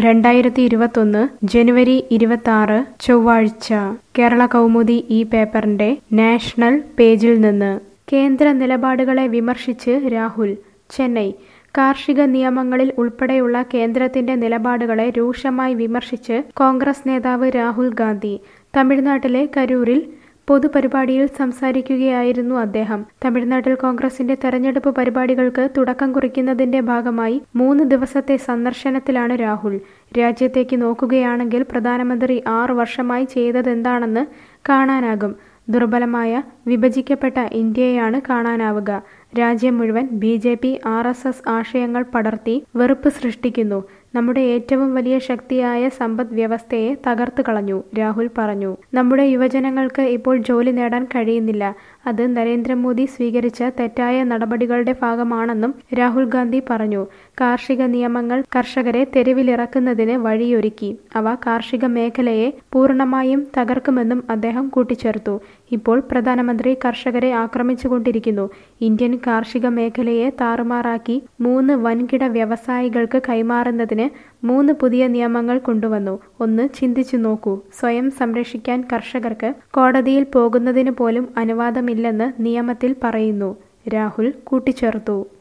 രണ്ടായിരത്തി ഇരുപത്തൊന്ന് ജനുവരി ഇരുപത്തി ചൊവ്വാഴ്ച കേരള കൗമുദി ഈ പേപ്പറിന്റെ നാഷണൽ പേജിൽ നിന്ന് കേന്ദ്ര നിലപാടുകളെ വിമർശിച്ച് രാഹുൽ ചെന്നൈ കാർഷിക നിയമങ്ങളിൽ ഉൾപ്പെടെയുള്ള കേന്ദ്രത്തിന്റെ നിലപാടുകളെ രൂക്ഷമായി വിമർശിച്ച് കോൺഗ്രസ് നേതാവ് രാഹുൽ ഗാന്ധി തമിഴ്നാട്ടിലെ കരൂരിൽ പൊതുപരിപാടിയിൽ സംസാരിക്കുകയായിരുന്നു അദ്ദേഹം തമിഴ്നാട്ടിൽ കോൺഗ്രസിന്റെ തെരഞ്ഞെടുപ്പ് പരിപാടികൾക്ക് തുടക്കം കുറിക്കുന്നതിന്റെ ഭാഗമായി മൂന്ന് ദിവസത്തെ സന്ദർശനത്തിലാണ് രാഹുൽ രാജ്യത്തേക്ക് നോക്കുകയാണെങ്കിൽ പ്രധാനമന്ത്രി ആറു വർഷമായി ചെയ്തതെന്താണെന്ന് കാണാനാകും ദുർബലമായ വിഭജിക്കപ്പെട്ട ഇന്ത്യയാണ് കാണാനാവുക രാജ്യം മുഴുവൻ B J P R S S ആശയങ്ങൾ പടർത്തി വെറുപ്പ് സൃഷ്ടിക്കുന്നു നമ്മുടെ ഏറ്റവും വലിയ ശക്തിയായ സമ്പദ് വ്യവസ്ഥയെ തകർത്തു കളഞ്ഞു രാഹുൽ പറഞ്ഞു നമ്മുടെ യുവജനങ്ങൾക്ക് ഇപ്പോൾ ജോലി നേടാൻ കഴിയുന്നില്ല അത് നരേന്ദ്രമോദി സ്വീകരിച്ച തെറ്റായ നടപടികളുടെ ഭാഗമാണെന്നും രാഹുൽ ഗാന്ധി പറഞ്ഞു കാർഷിക നിയമങ്ങൾ കർഷകരെ തെരുവിലിറക്കുന്നതിന് വഴിയൊരുക്കി അവ കാർഷിക മേഖലയെ പൂർണ്ണമായും തകർക്കുമെന്നും അദ്ദേഹം കൂട്ടിച്ചേർത്തു ഇപ്പോൾ പ്രധാനമന്ത്രി കർഷകരെ ആക്രമിച്ചുകൊണ്ടിരിക്കുന്നു ഇന്ത്യൻ കാർഷിക മേഖലയെ താറുമാറാക്കി മൂന്ന് വൻകിട വ്യവസായികൾക്ക് കൈമാറുന്നതിന് മൂന്ന് പുതിയ നിയമങ്ങൾ കൊണ്ടുവന്നു ഒന്ന് ചിന്തിച്ചു നോക്കൂ സ്വയം സംരക്ഷിക്കാൻ കർഷകർക്ക് കോടതിയിൽ പോകുന്നതിന് പോലും അനുവാദമില്ലെന്ന് നിയമത്തിൽ പറയുന്നു രാഹുൽ കൂട്ടിച്ചേർത്തു